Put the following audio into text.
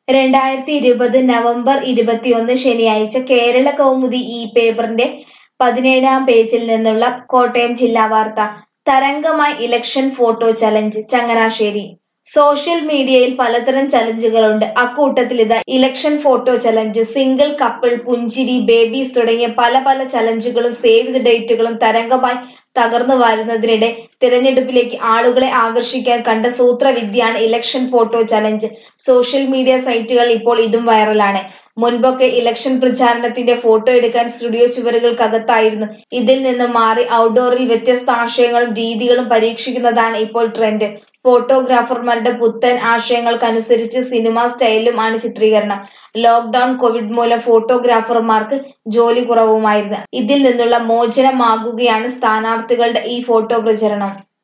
രണ്ടായിരത്തി ഇരുപത് നവംബർ ഇരുപത്തിയൊന്ന് ശനിയാഴ്ച കേരള കൗമുദി ഈ പേപ്പറിന്റെ പതിനേഴാം പേജിൽ നിന്നുള്ള കോട്ടയം ജില്ലാ വാർത്ത തരംഗമായി election photo challenge Changanassery social മീഡിയയിൽ പലതരം ചലഞ്ചുകളുണ്ട് അക്കൂട്ടത്തിൽ ഇതാ election photo challenge single couple പുഞ്ചിരി ബേബീസ് തുടങ്ങിയ പല പല ചലഞ്ചുകളും സേവ് ദ ഡേറ്റുകളും തരംഗമായി തകർന്നു വരുന്നതിനിടെ തിരഞ്ഞെടുപ്പിലേക്ക് ആളുകളെ ആകർഷിക്കാൻ കണ്ട സൂത്രവിദ്യയാണ് election photo challenge social media സൈറ്റുകൾ ഇപ്പോൾ ഇതും വൈറലാണ് മുൻപൊക്കെ ഇലക്ഷൻ പ്രചാരണത്തിന്റെ ഫോട്ടോ എടുക്കാൻ സ്റ്റുഡിയോ ചുവരുകൾക്കകത്തായിരുന്നു ഇതിൽ നിന്ന് മാറി ഔട്ട്ഡോറിൽ വ്യത്യസ്ത ആശയങ്ങളും രീതികളും പരീക്ഷിക്കുന്നതാണ് ഇപ്പോൾ ട്രെൻഡ് ഫോട്ടോഗ്രാഫർമാരുടെ പുത്തൻ ആശയങ്ങൾക്കനുസരിച്ച് സിനിമാ സ്റ്റൈലിലും ആണ് ചിത്രീകരണം ലോക്ക്ഡൌൺ കോവിഡ് മൂലം ഫോട്ടോഗ്രാഫർമാർക്ക് ജോലി കുറവുമായിരുന്നു ഇതിൽ നിന്നുള്ള മോചനമാകുകയാണ് സ്ഥാനാർത്ഥികളുടെ ഈ ഫോട്ടോ പ്രചരണം